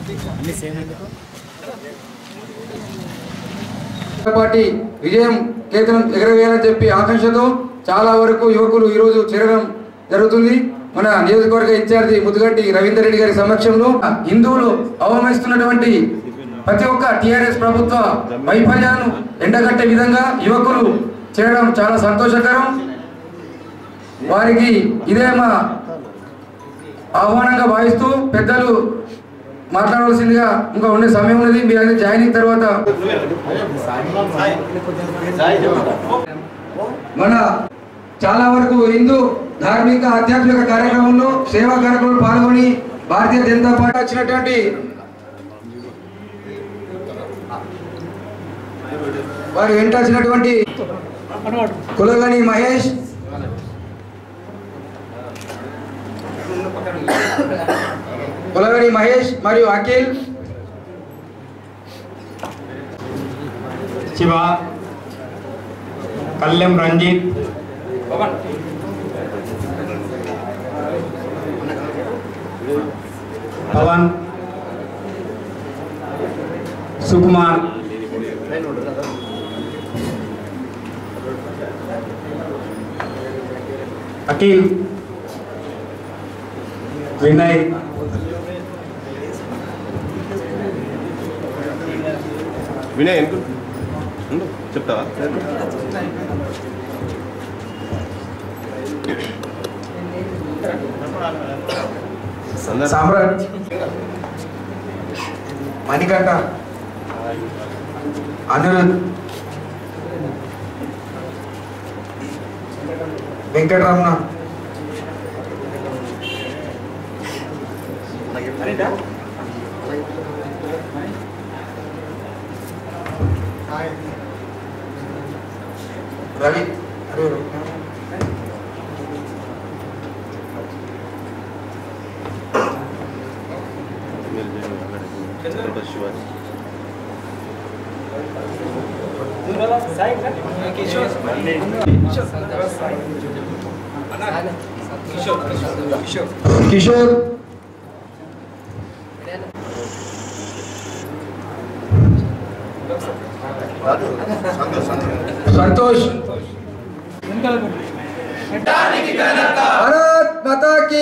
party విజయం కేతనం ఎగరవేయాలని చెప్పి ఆకాంక్షతో చాలా వరకు యువకులు ఈరోజు చేరడం జరుగుతుంది మన నియోజకవర్గ ఇన్ఛార్జి ముదుగడ్డి రవీందర్ రెడ్డి గారి సమక్షంలో హిందువులు అవమానిస్తున్నటువంటి ప్రతి ఒక్క టిఆర్ఎస్ ప్రభుత్వ వైఫల్యాలను ఎండగట్టే విధంగా యువకులు చేయడం చాలా సంతోషకరం వారికి ఇదే మా ఆహ్వానంగా భావిస్తూ పెద్దలు మాట్లాడవలసిందిగా ఇంకా ఉండే సమయం ఉన్నది మీరు అనేది జాయినింగ్ తర్వాత మన చాలా వరకు హిందూ ధార్మిక ఆధ్యాత్మిక కార్యక్రమంలో సేవా కార్యక్రమంలో పాల్గొని భారతీయ జనతా పార్టీ వచ్చినటువంటి వారి వెంట వచ్చినటువంటి కులగని మహేష్ కులగని మహేష్ మరియు అఖిల్ శివ కళ్యం రంజిత్ పవన్ సుకుమార్ అఖిల్ వినయ్ వినయ్ ఎందుకు ఉండు, చెప్తావా సందర్భం సామ్రాట్ మణికంఠ అనిరుద్ వెంకటరమణ రవి అరే ఛత్రపతి శివాజీ కిషోర్ సంతోష్ భారత్ మాతా కీ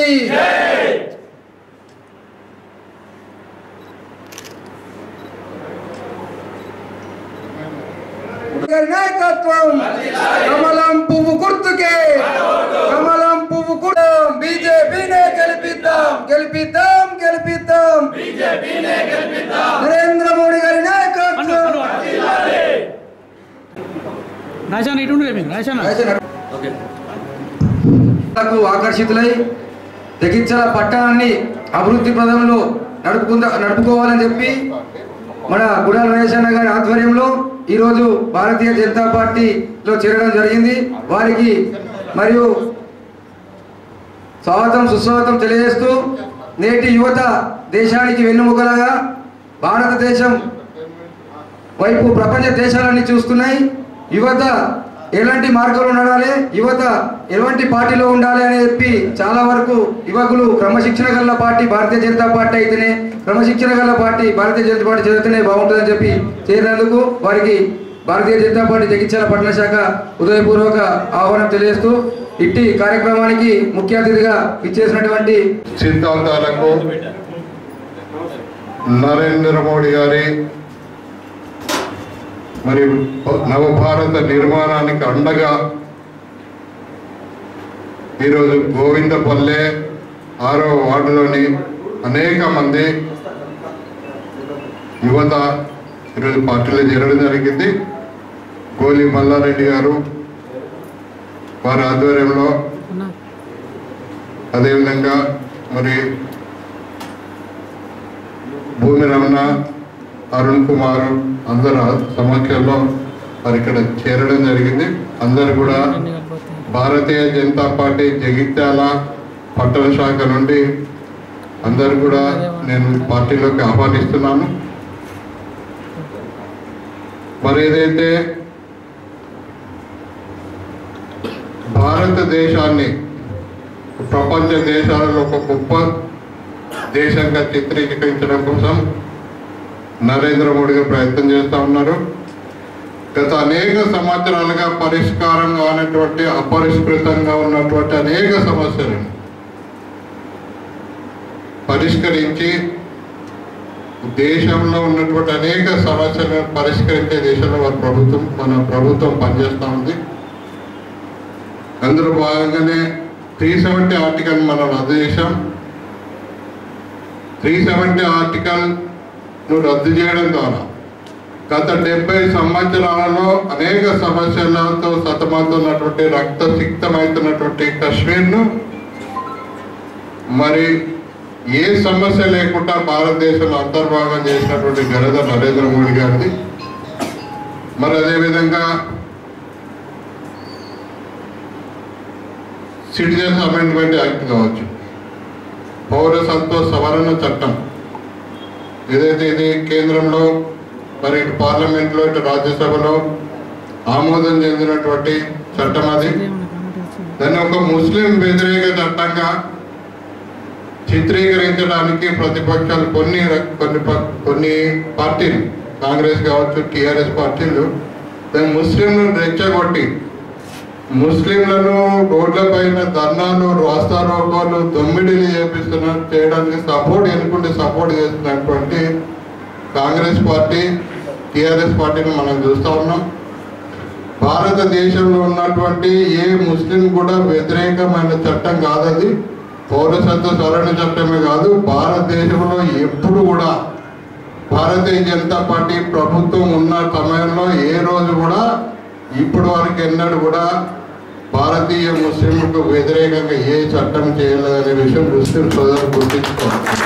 గారి నాయకత్వం కమలం పువ్వు గుర్తుకే కమలం పువ్వు గుర్తం బీజేపీనే గెలిపిద్దాం గెలిపిద్దాం గెలిపిద్దాం నరేంద్ర మోడీ గారి నాయకత్వం రాశాను ఇటు ఉండే మీకు రాశాను లకు ఆకర్షితులై జగిత్యాల పట్టణాన్ని అభివృద్ధి పదంలో నడుపుకుందా నడుపుకోవాలని చెప్పి మన గుడాల నరేశన్న గారి ఆధ్వర్యంలో ఈరోజు భారతీయ జనతా పార్టీలో చేరడం జరిగింది వారికి మరియు స్వాగతం సుస్వాగతం తెలియజేస్తూ నేటి యువత దేశానికి వెన్నుముకలాగా భారతదేశం వైపు ప్రపంచ దేశాలన్నీ చూస్తున్నాయి యువత ఎలాంటి మార్గంలో నడాలి యువత ఎలాంటి పార్టీలో ఉండాలి అని చెప్పి చాలా వరకు యువకులు క్రమశిక్షణ గల పార్టీ భారతీయ జనతా పార్టీ అయితేనే క్రమశిక్షణ గల పార్టీ భారతీయ జనతా పార్టీ చదివితేనే బాగుంటుందని చెప్పి చేరినందుకు వారికి భారతీయ జనతా పార్టీ జగిత్యాల పట్టణ శాఖ ఉదయపూర్వక ఆహ్వానం తెలియజేస్తూ ఇట్టి కార్యక్రమానికి ముఖ్య అతిథిగా ఇచ్చేసినటువంటి సిద్ధాంతాలకు నరేంద్ర మోడీ గారి మరి నవభారత నిర్మాణానికి అండగా ఈరోజు గోవిందపల్లె ఆరో వార్డులోని అనేక మంది యువత ఈరోజు పార్టీలో చేరడం జరిగింది గోలి మల్లారెడ్డి గారు వారి ఆధ్వర్యంలో అదేవిధంగా మరి భూమి రమణ అరుణ్ కుమార్ అందరు సమక్షంలో మరి ఇక్కడ చేరడం జరిగింది అందరు కూడా భారతీయ జనతా పార్టీ జగిత్యాల పట్టణ శాఖ నుండి అందరు కూడా నేను పార్టీలోకి ఆహ్వానిస్తున్నాను మరి ఏదైతే భారతదేశాన్ని ప్రపంచ దేశాలలో ఒక గొప్ప దేశంగా చిత్రీకరించడం కోసం నరేంద్ర మోడీ గారు ప్రయత్నం చేస్తూ ఉన్నారు గత అనేక సంవత్సరాలుగా పరిష్కారం కానటువంటి అపరిష్కృతంగా ఉన్నటువంటి అనేక సమస్యలను పరిష్కరించి దేశంలో ఉన్నటువంటి అనేక సమస్యలను పరిష్కరించే దిశలో మన ప్రభుత్వం మన ప్రభుత్వం పనిచేస్తూ ఉంది అందులో భాగంగానే త్రీ సెవెంటీ ఆర్టికల్ మనం రద్దు చేశాం త్రీ సెవెంటీ ఆర్టికల్ ను రద్దు చేయడం ద్వారా గత డెబ్బై సంవత్సరాలలో అనేక సమస్యలతో సతమవుతున్నటువంటి రక్తసిక్తమవుతున్నటువంటి కాశ్మీర్ను మరి ఏ సమస్య లేకుండా భారతదేశంలో అంతర్భాగం చేసినటువంటి ఘనత నరేంద్ర మోడీ గారిది మరి అదేవిధంగా సిటిజన్స్ అమెండ్మెంట్ యాక్ట్ కావచ్చు పౌరసత్వ సవరణ చట్టం ఏదైతే ఇది కేంద్రంలో మరి ఇటు పార్లమెంట్లో ఇటు రాజ్యసభలో ఆమోదం చెందినటువంటి చట్టం అది దాన్ని ఒక ముస్లిం వ్యతిరేక చట్టంగా చిత్రీకరించడానికి ప్రతిపక్షాలు కొన్ని ర- కొన్ని ప- కొన్ని పార్టీలు కాంగ్రెస్ కావచ్చు టిఆర్ఎస్ పార్టీలు దాన్ని ముస్లింలను రెచ్చగొట్టి ముస్లింలను రోడ్లపైన ధర్నాలు రాస్తారోకోలు దొమ్మిడిలు చేపిస్తున్నారు చేయడానికి సపోర్ట్ ఎన్నుకుంటే సపోర్ట్ చేస్తున్నటువంటి కాంగ్రెస్ పార్టీ టిఆర్ఎస్ పార్టీని మనం చూస్తూ ఉన్నాం భారతదేశంలో ఉన్నటువంటి ఏ ముస్లిం కూడా వ్యతిరేకమైన చట్టం కాదది పౌరసత్వ సవరణ చట్టమే కాదు భారతదేశంలో ఎప్పుడు కూడా భారతీయ జనతా పార్టీ ప్రభుత్వం ఉన్న సమయంలో ఏ రోజు కూడా ఇప్పటి వరకు ఎన్నడూ కూడా భారతీయ ముస్లింలకు వ్యతిరేకంగా ఏ చట్టం చేయలేదనే విషయం ముస్లిం సోదరులు గుర్తించుకోవాలి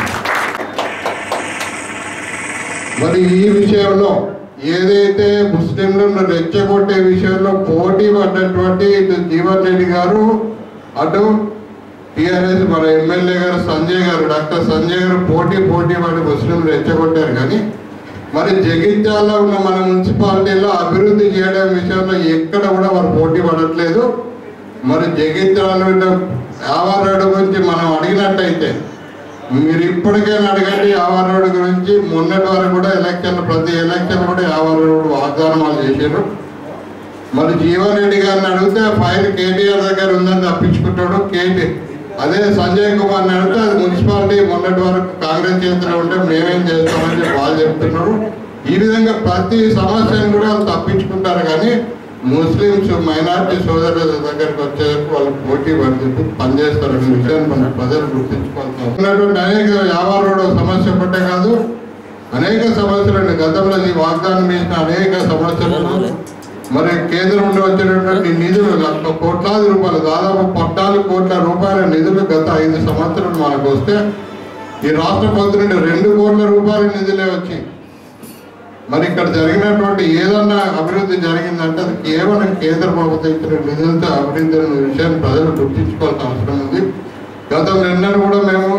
మరి ఈ విషయంలో ఏదైతే ముస్లింలను రెచ్చగొట్టే విషయంలో పోటీ పడ్డటువంటి ఇటు జీవన్ రెడ్డి గారు అటు టిఆర్ఎస్ మన ఎమ్మెల్యే గారు సంజయ్ గారు డాక్టర్ సంజయ్ గారు పోటీ పోటీ పడి ముస్లింలు రెచ్చగొట్టారు కానీ మరి జగిత్యాలలో ఉన్న మన మున్సిపాలిటీలో అభివృద్ధి చేయడం విషయంలో ఎక్కడ కూడా వారు పోటీ పడట్లేదు మరి జగిత్యాలలో ఉన్న యావర్ రోడ్డు గురించి మనం అడిగినట్టయితే మీరు ఇప్పటికైనా అడగండి యావర్ రోడ్డు గురించి మొన్నటి వరకు కూడా ఎలక్షన్ ప్రతి ఎలక్షన్ కూడా యావర్ రోడ్డు వాగ్దానాలు చేశారు మరి జీవన్ రెడ్డి గారిని అడిగితే ఫైల్ కేటీఆర్ దగ్గర ఉందని తప్పించుకుంటాడు కేటీ అదే సంజయ్ కుమార్ని అడిగితే అది మున్సిపాలిటీ మొన్నటి వరకు కాంగ్రెస్ చేతిలో ఉంటే మేమేం చేస్తామని చెప్పి వాళ్ళు చెప్తున్నారు ఈ విధంగా ప్రతి సమస్యను కూడా వాళ్ళు తప్పించుకుంటారు కానీ ముస్లింస్ మైనార్టీ సోదరుల దగ్గరికి వచ్చేసరికి వాళ్ళు పోటీ పడి చెప్పి పనిచేస్తారనే విషయాన్ని మన ప్రజలు గుర్తించుకోవాల్సిన ఉన్నటువంటి అనేక వ్యాపార రోడ్డు సమస్య పట్టే కాదు అనేక సమస్యలను గతంలో ఈ వాగ్దానం చేసిన అనేక సమస్యలను మరి కేంద్రం నుండి వచ్చినటువంటి నిధులు లక్ష కోట్లాది రూపాయలు దాదాపు పద్నాలుగు కోట్ల రూపాయల నిధులు గత ఐదు సంవత్సరాలు మనకు వస్తే ఈ రాష్ట్ర ప్రభుత్వం నుండి రెండు కోట్ల రూపాయల నిధులే వచ్చి మరి ఇక్కడ జరిగినటువంటి ఏదన్నా అభివృద్ధి జరిగిందంటే అది కేవలం కేంద్ర ప్రభుత్వం ఇచ్చిన నిధులతో అభివృద్ధి అనే విషయాన్ని ప్రజలు గుర్తించుకోవాల్సిన అవసరం ఉంది గతంలో ఎన్నడూ కూడా మేము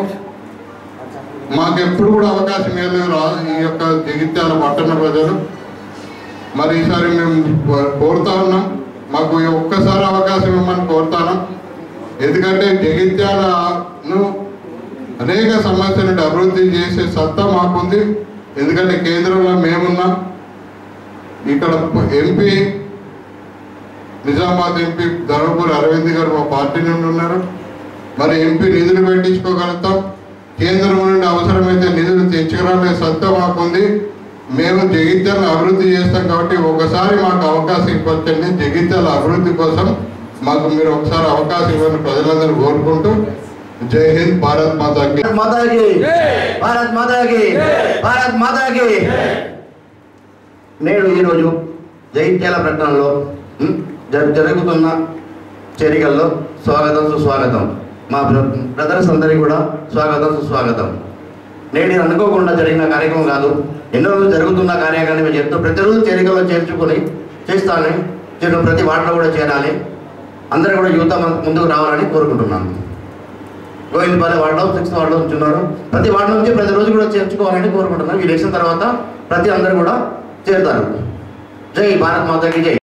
మాకు ఎప్పుడు కూడా అవకాశం ఏం లేదు రా ఈ యొక్క జగిత్యాల పట్టణ ప్రజలు మరి ఈసారి మేము కో- కోరుతా ఉన్నాం మాకు ఈ ఒక్కసారి అవకాశం ఇవ్వమని కోరుతాను ఎందుకంటే జగిత్యాలను అనేక సమస్యల నుండి అభివృద్ధి చేసే సత్తా మాకుంది ఎందుకంటే కేంద్రంలో మేమున్నాం ఇక్కడ ఎంపీ నిజామాబాద్ ఎంపీ ధర్మపురి అరవింద్ గారు మా పార్టీ నుండి ఉన్నారు మరి ఎంపీ నిధులు పెట్టించుకోగలుగుతాం కేంద్రం నుండి అవసరమైతే నిధులు తెచ్చుకురాలే సత్తా మాకుంది మేము జగిత్యాలను అభివృద్ధి చేస్తాం కాబట్టి ఒకసారి మాకు అవకాశం ఇవ్వచ్చండి జగిత్యాల అభివృద్ధి కోసం మాకు మీరు ఒకసారి అవకాశం ఇవ్వని ప్రజలందరూ కోరుకుంటూ జై హింద్ భారత్ మాతాకి भारत माता की భారత్ మాతా की భారత్ మాతా की నేడు ఈరోజు జైత్యాల పట్టణంలో ఉం, జ- జరుగుతున్న చేరికల్లో స్వాగతం సుస్వాగతం మా బ్ర- బ్రదర్స్ అందరికీ కూడా స్వాగతం సుస్వాగతం నేడు ఇది అనుకోకుండా జరిగిన కార్యక్రమం కాదు ఎన్నో రోజులు జరుగుతున్న కార్యక్రమం మేము చెప్తూ ప్రతిరోజు చేరికల్లో చేర్చుకొని చేస్తానని నేను ప్రతి వార్డులో కూడా చేరాలి అందరూ కూడా యువత ముందుకు రావాలని కోరుకుంటున్నాను గోవిందపల్లి వార్డులో సిక్స్త్ వార్డులో ఉంటున్నారు ప్రతి వార్డు నుంచి ప్రతి రోజు కూడా చేర్చుకోవాలని కోరుకుంటున్నాను ఈ ఎలక్షన్ తర్వాత ప్రతి అందరూ కూడా చేరుతారు జై భారత్ మాతాకి జై